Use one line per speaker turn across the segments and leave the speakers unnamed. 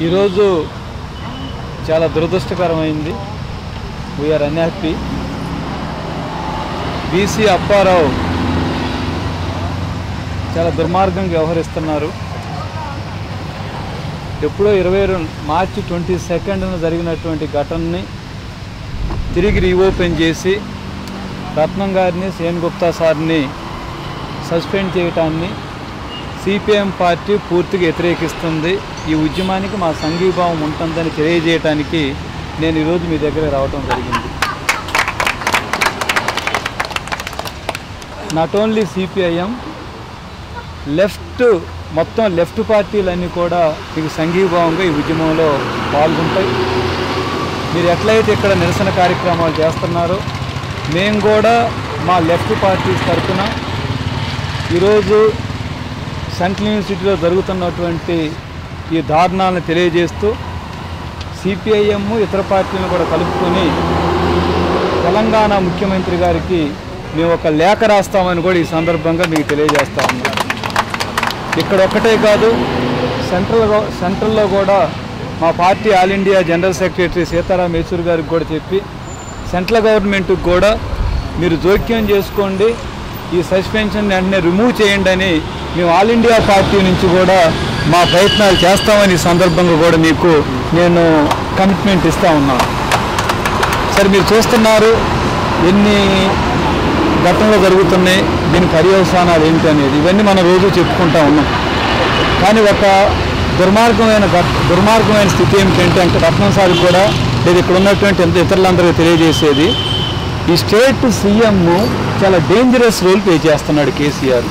ఈరోజు చాలా దురదృష్టకరమైంది వీఆర్ అన్హ్యాపీ బీసీ అప్పారావు చాలా దుర్మార్గంగా వ్యవహరిస్తున్నారు ఎప్పుడో ఇరవై రెండు మార్చి ట్వంటీ సెకండ్న జరిగినటువంటి ఘటనని తిరిగి రీఓపెన్ చేసి రత్నం గారిని సేన్ గుప్తా సార్ని సస్పెండ్ చేయటాన్ని సిపిఎం పార్టీ పూర్తిగా వ్యతిరేకిస్తుంది ఈ ఉద్యమానికి మా సంఘీభావం ఉంటుందని తెలియజేయటానికి నేను ఈరోజు మీ దగ్గర రావడం జరిగింది నాట్ ఓన్లీ సిపిఐఎం లెఫ్ట్ మొత్తం లెఫ్ట్ పార్టీలన్నీ కూడా మీకు సంఘీభావంగా ఈ ఉద్యమంలో పాల్గొంటాయి మీరు ఎట్లయితే ఇక్కడ నిరసన కార్యక్రమాలు చేస్తున్నారో మేము కూడా మా లెఫ్ట్ పార్టీస్ తరఫున ఈరోజు సెంట్రల్ యూనివర్సిటీలో జరుగుతున్నటువంటి ఈ దారుణాలను తెలియజేస్తూ సిపిఐఎం ఇతర పార్టీలను కూడా కలుపుకొని తెలంగాణ ముఖ్యమంత్రి గారికి మేము ఒక లేఖ రాస్తామని కూడా ఈ సందర్భంగా మీకు తెలియజేస్తా ఉన్నాం ఇక్కడ ఒక్కటే కాదు సెంట్రల్ గవ- సెంట్రల్లో కూడా మా party all India general secretary Sitaram Yechury గారికి కూడా చెప్పి సెంట్రల్ గవర్నమెంట్కి కూడా మీరు జోక్యం చేసుకోండి ఈ సస్పెన్షన్ వెంటనే రిమూవ్ చేయండి అని మేము ఆల్ ఇండియా పార్టీ నుంచి కూడా మా ప్రయత్నాలు చేస్తామని ఈ సందర్భంగా కూడా మీకు నేను కమిట్మెంట్ ఇస్తా ఉన్నాను సరే మీరు చూస్తున్నారు ఎన్ని ఘటనలు జరుగుతున్నాయి దీని పర్యవసానాలు ఏంటి అనేది ఇవన్నీ మనం రోజు చెప్పుకుంటా ఉన్నాం కానీ ఒక దుర్మార్గమైన ఘట్- దుర్మార్గమైన స్థితి ఏమిటంటే అంటే రత్నం సార్ కూడా లేదా ఇక్కడ ఉన్నటువంటి ఎంత ఇతరులందరికీ తెలియజేసేది ఈ స్టేట్ సీఎం చాలా డేంజరస్ రోల్ ప్లే చేస్తున్నాడు కేసీఆర్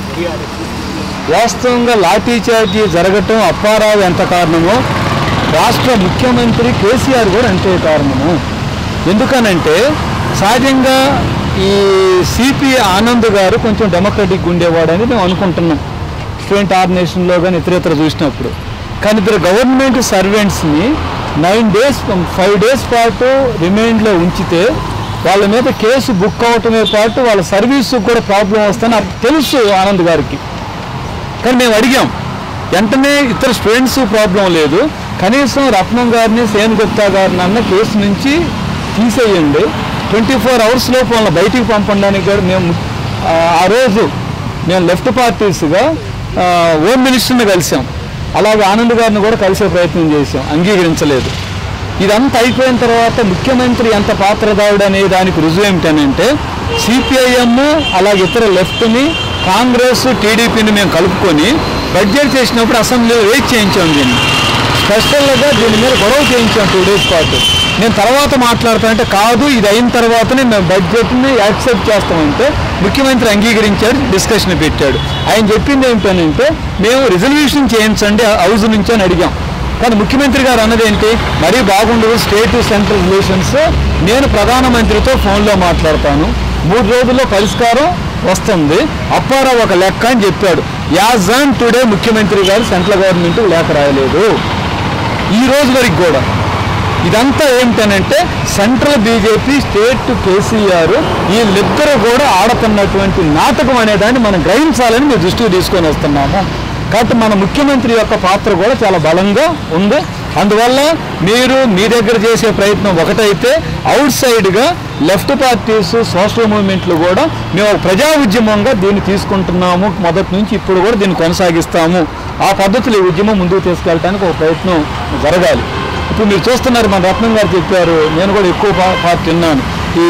వాస్తవంగా లాఠీ చార్జీ జరగటం అప్పారావు ఎంత కారణమో రాష్ట్ర ముఖ్యమంత్రి కేసీఆర్ కూడా అంతే కారణము ఎందుకనంటే సహజంగా ఈ సిపి ఆనంద్ గారు కొంచెం డెమోక్రటిక్ ఉండేవాడని మేము అనుకుంటున్నాం స్టూడెంట్ ఆర్గనైజేషన్లో కానీ ఇతరేతర చూసినప్పుడు కానీ ఇద్దరు గవర్నమెంట్ సర్వెంట్స్ని నైన్ డేస్ ఫైవ్ డేస్ పాటు రిమైండ్లో ఉంచితే వాళ్ళ మీద కేసు బుక్ అవటమే పాటు వాళ్ళ సర్వీస్ కూడా ప్రాబ్లం వస్తుందని నాకు తెలుసు ఆనంద్ గారికి కానీ మేము అడిగాం వెంటనే ఇతర స్టూడెంట్స్ ప్రాబ్లం లేదు కనీసం రత్నం గారిని సేన్ గుప్తా గారిని అన్న కేసు నుంచి తీసేయండి ట్వంటీ ఫోర్ అవర్స్ లోపు వాళ్ళని బయటికి పంపడానికి కూడా మేము ఆ, ఆ రోజు మేము లెఫ్ట్ పార్టీస్గా హోమ్ మినిస్టర్ని కలిసాం అలాగే ఆనంద్ గారిని కూడా కలిసే ప్రయత్నం చేసాం అంగీకరించలేదు ఇదంతా అయిపోయిన తర్వాత ముఖ్యమంత్రి ఎంత పాత్రదారుడు అనే దానికి రుజువు ఏమిటనంటే సిపిఐఎం అలాగే ఇతర లెఫ్ట్ని కాంగ్రెస్ టీడీపీని మేము కలుపుకొని బడ్జెట్ చేసినప్పుడు అసెంబ్లీలో వెయిట్ చేయించాం దీన్ని స్పెషల్గా దీని మీద గొడవ చేయించాం టూ డేస్ పాటు నేను తర్వాత మాట్లాడుతానంటే కాదు ఇది అయిన తర్వాతనే మేము బడ్జెట్ని యాక్సెప్ట్ చేస్తామంటే ముఖ్యమంత్రి అంగీకరించాడు డిస్కషన్ పెట్టాడు ఆయన చెప్పింది ఏమిటనంటే మేము రిజల్యూషన్ చేయించండి హౌస్ నుంచి అని అడిగాం కానీ ముఖ్యమంత్రి గారు అన్నది ఏంటి మరీ బాగుండదు స్టేట్ సెంట్రల్ రిలేషన్స్ నేను ప్రధానమంత్రితో ఫోన్లో మాట్లాడతాను మూడు రోజుల్లో పరిష్కారం వస్తుంది అప్పారావు ఒక లెక్క అని చెప్పాడు యాజ్ ఆన్ టుడే ముఖ్యమంత్రి గారు సెంట్రల్ గవర్నమెంట్ లేఖ రాయలేదు ఈ రోజు వరకు కూడా ఇదంతా ఏమిటనంటే సెంట్రల్ బీజేపీ స్టేట్ కేసీఆర్ వీళ్ళిద్దరూ కూడా ఆడుతున్నటువంటి నాటకం అనేదాన్ని మనం గ్రహించాలని మేము దృష్టికి తీసుకొని వస్తున్నాము కాబట్టి మన ముఖ్యమంత్రి యొక్క పాత్ర కూడా చాలా బలంగా ఉంది అందువల్ల మీరు మీ దగ్గర చేసే ప్రయత్నం ఒకటైతే అవుట్ సైడ్గా లెఫ్ట్ పార్టీస్ సోషల్ మూవ్మెంట్లు కూడా మేము ఒక ప్రజా ఉద్యమంగా దీన్ని తీసుకుంటున్నాము మొదటి నుంచి ఇప్పుడు కూడా దీన్ని కొనసాగిస్తాము ఆ పద్ధతిలో ఈ ఉద్యమం ముందుకు తీసుకెళ్ళడానికి ఒక ప్రయత్నం జరగాలి ఇప్పుడు మీరు చూస్తున్నారు మన రత్నం గారు చెప్పారు నేను కూడా ఎక్కువ పా- పార్ట్ విన్నాను ఈ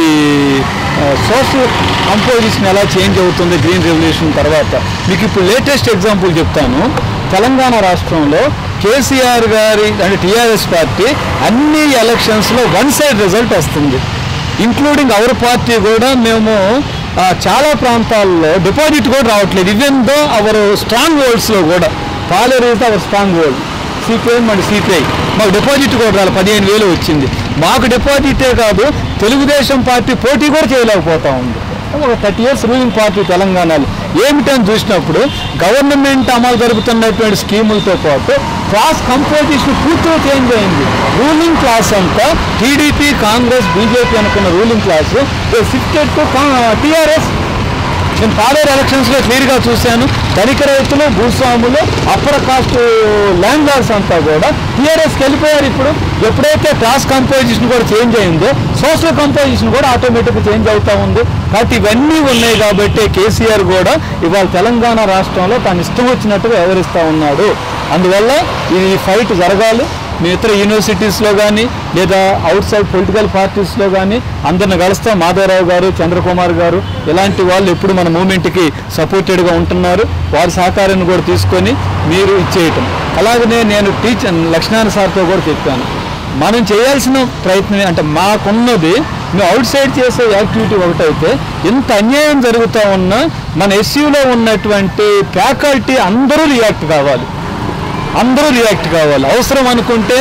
సోషల్ కంపోజిషన్ ఎలా చేంజ్ అవుతుంది గ్రీన్ రెవల్యూషన్ తర్వాత మీకు ఇప్పుడు లేటెస్ట్ ఎగ్జాంపుల్ చెప్తాను తెలంగాణ రాష్ట్రంలో కేసీఆర్ గారి అంటే టీఆర్ఎస్ పార్టీ అన్ని ఎలక్షన్స్లో వన్ సైడ్ రిజల్ట్ వస్తుంది ఇంక్లూడింగ్ అవర్ పార్టీ కూడా మేము ఆ, చాలా ప్రాంతాల్లో డిపాజిట్ కూడా రావట్లేదు ఈవెన్ దో అవర్ స్ట్రాంగ్ హోల్డ్స్లో కూడా Paleru is our strong hold CPI మరి సిపిఐ మాకు డిపాజిట్ కూడా రాలి పదిహేను వేలు వచ్చింది మాకు డిపాజిటే కాదు తెలుగుదేశం పార్టీ పోటీ కూడా చేయలేకపోతా ఉంది ఒక థర్టీ ఇయర్స్ రూలింగ్ పార్టీ తెలంగాణలో ఏమిటని చూసినప్పుడు గవర్నమెంట్ అమలు జరుపుతున్నటువంటి స్కీములతో పాటు క్లాస్ కంపోజిషన్ పూర్తిగా చేంజ్ అయింది రూలింగ్ క్లాస్ అంతా టీడీపీ కాంగ్రెస్ బీజేపీ అనుకున్న ruling class shifted to TRS నేను పాలేరు ఎలక్షన్స్లో క్లియర్గా చూశాను ధనిక రైతులు భూస్వాములు అప్పర్ కాస్ట్ ల్యాండ్ లార్డ్స్ అంతా కూడా టీఆర్ఎస్కి వెళ్ళిపోయారు ఇప్పుడు ఎప్పుడైతే క్లాస్ కంపోజిషన్ కూడా చేంజ్ అయిందో సోషల్ కంపోజిషన్ కూడా ఆటోమేటిక్గా చేంజ్ అవుతా ఉంది కాబట్టి ఇవన్నీ ఉన్నాయి కాబట్టి కేసీఆర్ కూడా ఇవాళ తెలంగాణ రాష్ట్రంలో తను ఇష్టం వచ్చినట్టుగా వ్యవహరిస్తూ ఉన్నాడు అందువల్ల ఈ ఫైట్ జరగాలి మీ ఇతర యూనివర్సిటీస్లో కానీ లేదా అవుట్ సైడ్ పొలిటికల్ పార్టీస్లో కానీ అందరిని కలుస్తాం మాధవరావు గారు చంద్రకుమార్ గారు ఇలాంటి వాళ్ళు ఎప్పుడు మన మూమెంట్కి సపోర్టెడ్గా ఉంటున్నారు వారి సహకారాన్ని కూడా తీసుకొని మీరు ఇచ్చేయటం అలాగనే నేను టీచర్ లక్ష్మణ్ సార్తో కూడా చెప్పాను మనం చేయాల్సిన ప్రయత్నం అంటే మాకున్నది మేము అవుట్ సైడ్ చేసే యాక్టివిటీ ఒకటైతే ఇంత అన్యాయం జరుగుతూ ఉన్నా మన ఎస్యూలో ఉన్నటువంటి ఫ్యాకల్టీ అందరూ రియాక్ట్ కావాలి అందరూ రియాక్ట్ కావాలి అవసరం అనుకుంటే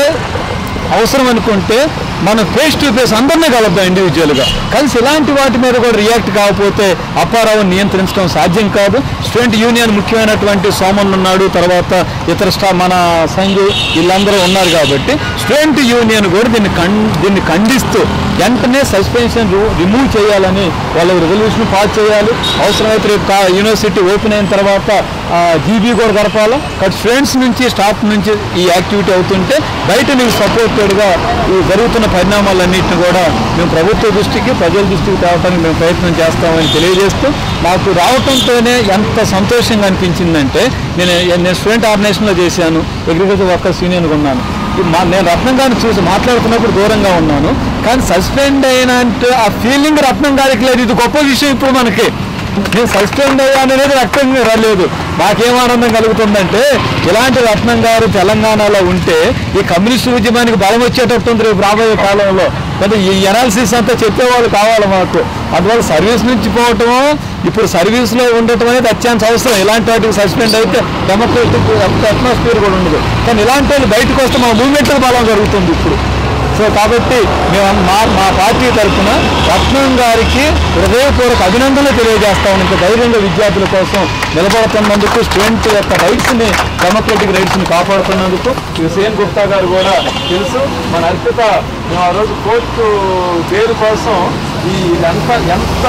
అవసరం అనుకుంటే మనం ఫేస్ టు ఫేస్ అందరినీ కలుద్దాం ఇండివిజువల్గా కలిసి ఇలాంటి వాటి మీద కూడా రియాక్ట్ కాకపోతే అప్పారావు నియంత్రించడం సాధ్యం కాదు స్టూడెంట్ యూనియన్ ముఖ్యమైనటువంటి సోమన్ ఉన్నాడు తర్వాత ఇతర స్టా మన సంజయ్ వీళ్ళందరూ ఉన్నారు కాబట్టి స్టూడెంట్ యూనియన్ కూడా దీన్ని ఖండ్ దీన్ని ఖండిస్తూ వెంటనే సస్పెన్షన్ రిమూవ్ చేయాలని వాళ్ళ రెజల్యూషన్ పాస్ చేయాలి అవసరమైతే రేపు కా- యూనివర్సిటీ ఓపెన్ అయిన తర్వాత జీబీ కూడా జరపాలి కాబట్టి స్టూడెంట్స్ నుంచి స్టాఫ్ నుంచి ఈ యాక్టివిటీ అవుతుంటే బయట నీకు సపోర్టెడ్గా ఈ జరుగుతున్న పరిణామాలన్నింటిని కూడా మేము ప్రభుత్వ దృష్టికి ప్రజల దృష్టికి తేవడానికి మేము ప్రయత్నం చేస్తామని తెలియజేస్తూ నాకు రావటంతోనే ఎంత సంతోషంగా అనిపించిందంటే నేను నేను స్టూడెంట్ ఆర్గనైజేషన్లో చేశాను అగ్రికల్చర్ వర్కర్స్ యూనియన్గా ఉన్నాను ఈ మా నేను రత్నం గారిని చూసి మాట్లాడుతున్నప్పుడు దూరంగా ఉన్నాను కానీ సస్పెండ్ అయినంటే ఆ ఫీలింగ్ రత్నం గారికి లేదు ఇది గొప్ప విషయం ఇప్పుడు మనకి నేను సస్పెండ్ అయ్యాను అనేది రక్తం రాలేదు మాకేం ఆనందం కలుగుతుందంటే ఇలాంటి రత్నం గారు తెలంగాణలో ఉంటే ఈ కమ్యూనిస్ట్ ఉద్యమానికి బలం వచ్చేటట్టుంది రేపు రాబోయే కాలంలో అంటే ఈ ఎనాలిసిస్ అంతా చెప్పేవాళ్ళు కావాలి మాకు అందువల్ల సర్వీస్ నుంచి పోవటము ఇప్పుడు సర్వీస్లో ఉండటం అనేది అత్యంత అవసరం ఇలాంటి వాటికి సస్పెండ్ అయితే డెమోక్రటిక్ అట్మాస్ఫియర్ కూడా ఉండదు కానీ ఇలాంటి వాళ్ళు బయటకు వస్తే మా మూమెంట్ బలం జరుగుతుంది ఇప్పుడు సో కాబట్టి మేము మా మా పార్టీ తరఫున రత్నం గారికి హృదయపూర్వక అభినందనలు తెలియజేస్తాం ఇంత ధైర్యంగా విద్యార్థుల కోసం నిలబడుతున్నందుకు స్టూడెంట్ యొక్క రైట్స్ని డెమోక్రటిక్ రైట్స్ని కాపాడుతున్నందుకు ఈ సేన్ గుప్తా గారు కూడా తెలుసు మన అర్పిత మేము ఆ రోజు కోర్టు పేరు కోసం ఈ ఎంత ఎంత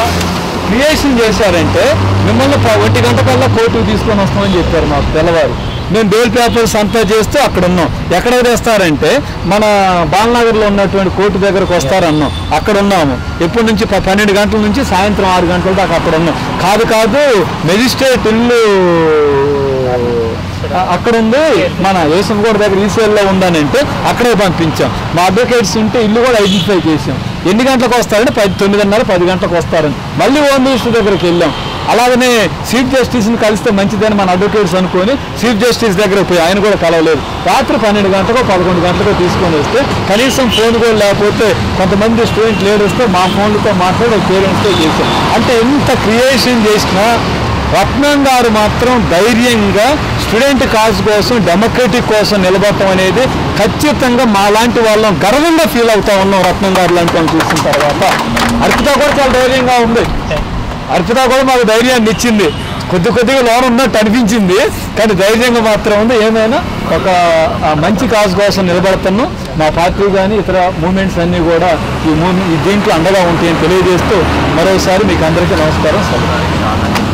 క్రియేషన్ చేశారంటే మిమ్మల్ని ప- ఒంటి గంట కల్లా కోర్టుకు తీసుకొని వస్తామని చెప్పారు మాకు తెల్లవారు మేము బెయిల్ పేపర్స్ అంతా చేస్తూ అక్కడ ఉన్నాం ఎక్కడ తెస్తారంటే మన బాలనగర్లో ఉన్నటువంటి కోర్టు దగ్గరకు వస్తారన్నాం అక్కడ ఉన్నాము ఎప్పటి నుంచి ప- పన్నెండు గంటల నుంచి సాయంత్రం ఆరు గంటల దాకా అక్కడ ఉన్నాం కాదు కాదు మెజిస్ట్రేట్ ఇల్లు ఆ- అక్కడ ఉంది మన యేసంగూడ దగ్గర ఈసీఎల్లో ఉందనంటే అక్కడే పంపించాం మా అడ్వకేట్స్ ఉంటే ఇల్లు కూడా ఐడెంటిఫై చేసాం ఎన్ని గంటలకు వస్తారంటే పది తొమ్మిదిన్నర పది గంటలకు వస్తారని మళ్ళీ హోమ్ మినిస్టర్ దగ్గరికి వెళ్ళాం అలాగనే చీఫ్ జస్టిస్ని కలిస్తే మంచిదని మన అడ్వకేట్స్ అనుకొని చీఫ్ జస్టిస్ దగ్గర పోయి ఆయన కూడా కలవలేదు రాత్రి పన్నెండు గంటలకు పదకొండు గంటలకు తీసుకొని వస్తే కనీసం ఫోన్ కూడా లేకపోతే కొంతమంది స్టూడెంట్ లీడర్స్తో మా ఫోన్లతో మాట్లాడి పేరెంట్స్తో చేశాం అంటే ఎంత క్రియేషన్ చేసినా రత్నం గారు మాత్రం ధైర్యంగా స్టూడెంట్ కాజ్ కోసం డెమోక్రటిక్ కోసం నిలబడటం అనేది ఖచ్చితంగా మా లాంటి వాళ్ళం గర్వంగా ఫీల్ అవుతా ఉన్నాం రత్నం గారు లాంటి వాళ్ళని చూసిన తర్వాత అర్పిత కూడా చాలా ధైర్యంగా ఉంది అర్పిత కూడా మాకు ధైర్యాన్ని ఇచ్చింది కొద్ది కొద్దిగా లోన్ ఉన్నట్టు అనిపించింది కానీ ధైర్యంగా మాత్రం ఉంది ఏమైనా ఒక ఆ, మంచి కాజ్ కోసం నిలబడుతున్నాం మా పార్టీ కానీ ఇతర మూమెంట్స్ అన్నీ కూడా ఈ మూమెంట్ దీంట్లో అండగా ఉంటాయని తెలియజేస్తూ మరోసారి మీకు అందరికీ నమస్కారం సరే